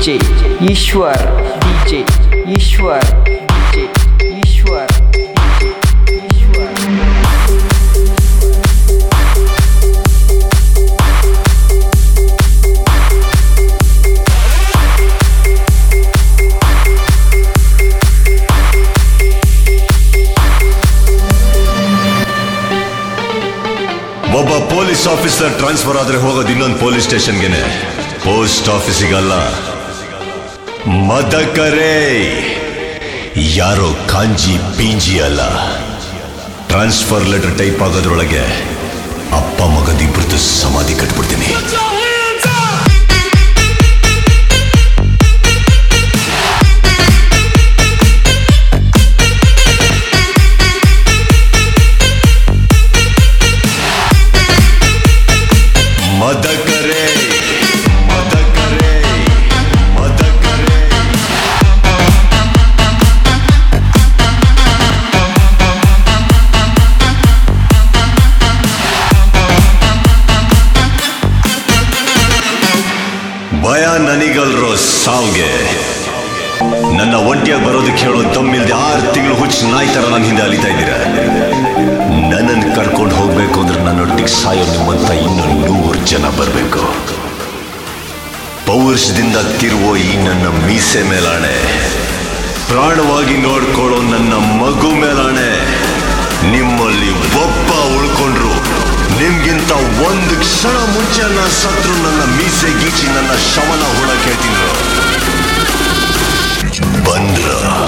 DJ Eshwar DJ Eshwar DJ Eshwar DJ Eshwar ಒಬ್ಬ police officer transfer ಆದ್ರೆ ಹೋಗೋದು ಇನ್ನೊಂದು ಪೊಲೀಸ್ ಸ್ಟೇಷನ್ಗೆನೆ ಪೋಸ್ಟ್ ಆಫೀಸಿಗಲ್ಲ ಮದಕರೇ ಯಾರೋ ಕಾಂಜಿ ಪೀಂಜಿ ಅಲ್ಲ ಟ್ರಾನ್ಸ್ಫರ್ ಲೆಟರ್ ಟೈಪ್ ಆಗೋದ್ರೊಳಗೆ ಅಪ್ಪ ಮಗದಿಬ್ರದ್ದು ಸಮಾಧಿ ಕಟ್ಬಿಡ್ತೀನಿ ಮದಕರೇ ಮದಕರೇ ಮದಕರೇ ಭಯ ನನಗಲ್ರೋ ಸಾವ್ಗೆ ನನ್ನ ಒಂಟಿಯಾಗಿ ಬರೋದಕ್ಕೆ ಹೇಳೋ ದಮ್ಮಿಲ್ದೆ ಆರು ತಿಂಗಳು ಹುಚ್ಚು ನಾಯಿ ತರ ನನ್ನ ಹಿಂದೆ ಅಲಿತಾ ಇದ್ದೀರ ನನ್ನನ್ನು ಕರ್ಕೊಂಡು ಹೋಗ್ಬೇಕು ಅಂದ್ರೆ ನನ್ನೊಟ್ಟಿಗೆ ಸಾಯೋ ನಿಮ್ಮಂತ ಇನ್ನು ನೂರು ಜನ ಬರಬೇಕು ಪೌರುಷದಿಂದ ತಿರುವೋ ಈ ನನ್ನ ಮೀಸೆ ಮೇಲಾಣೆ ಪ್ರಾಣವಾಗಿ ನೋಡ್ಕೊಳ್ಳೋ ನನ್ನ ಮಗು ಮೇಲಾಣೆ ನಿಮ್ಮಲ್ಲಿ ಒಬ್ಬ ಉಳ್ಕೊಂಡ್ರು ನಿಮ್ಗಿಂತ ಒಂದು ಕ್ಷಣ ಮುಂಚೆ ನಾನು ಸತ್ರು ನನ್ನ ಮೀಸೆ ಗೀಚಿ ನನ್ನ ಶವನ ಹುಳ ಕೇಳ್ತಿದ್ರು ಬಂದ್ರ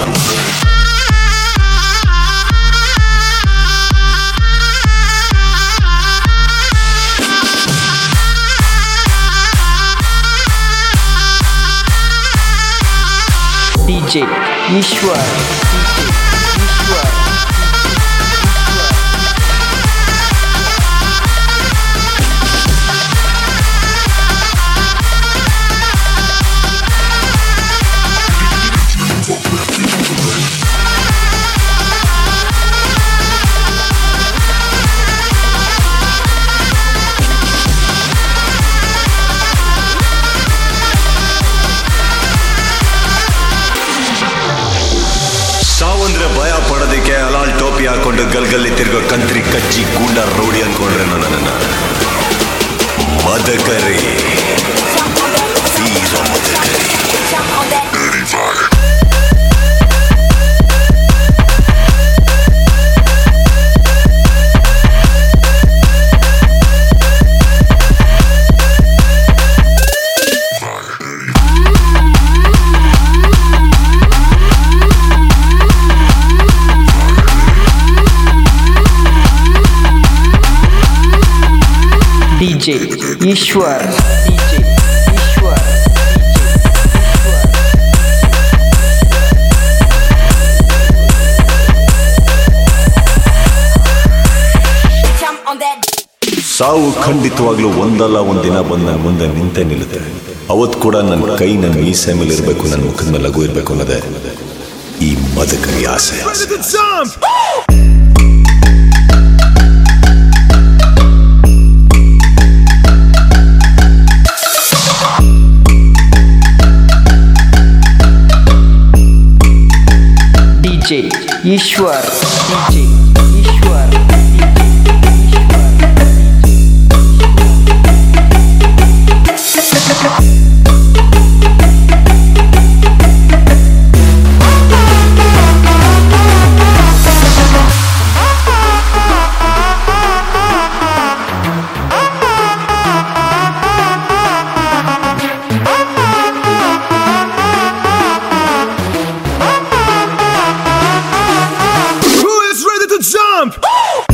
ಡಿಜೆ ಈಶ್ವರ್ ಡಿಜೆ ಈಶ್ವರ್ ಸಾವಂದ್ರೆ ಭಯ ಪಡೋದಕ್ಕೆ ಅಲಾಲ್ ಟೋಪಿ ಹಾಕೊಂಡು ಗಲ್ಗಲ್ಲಿ ತಿರ್ಗೋ ಕಂತ್ರಿ ಕಚ್ಚಿ ಗೂಂಡ ರೌಡಿ ಅನ್ಕೊಂಡ್ರೆ ನನ್ನನ್ನ ಮದಕರಿ ವೀರ Madakari DJ Eshwar DJ Eshwar Jump on that. ಸಾವು ಖಂಡಿತವಾಗ್ಲೂ ಒಂದಲ್ಲ ಒಂದಿನ ಬಂದು ನನ್ನ ಮುಂದೆ ನಿಂತೇ ನಿಲ್ಲುತ್ತೆ ಅವತ್ತು ಕೂಡ ನನ್ನ ಕೈ ನನ್ನ ಮೀಸೆ ಮೇಲೆ ಇರಬೇಕು ನನ್ನ ಮುಖದ ಮೇಲೆ ಲಘು ಇರಬೇಕು ಅನ್ನೋದೇ ಈ ಮದಕರಿ ಆಸೆ DJ Eshwar DJ Eshwar Who is ready to jump?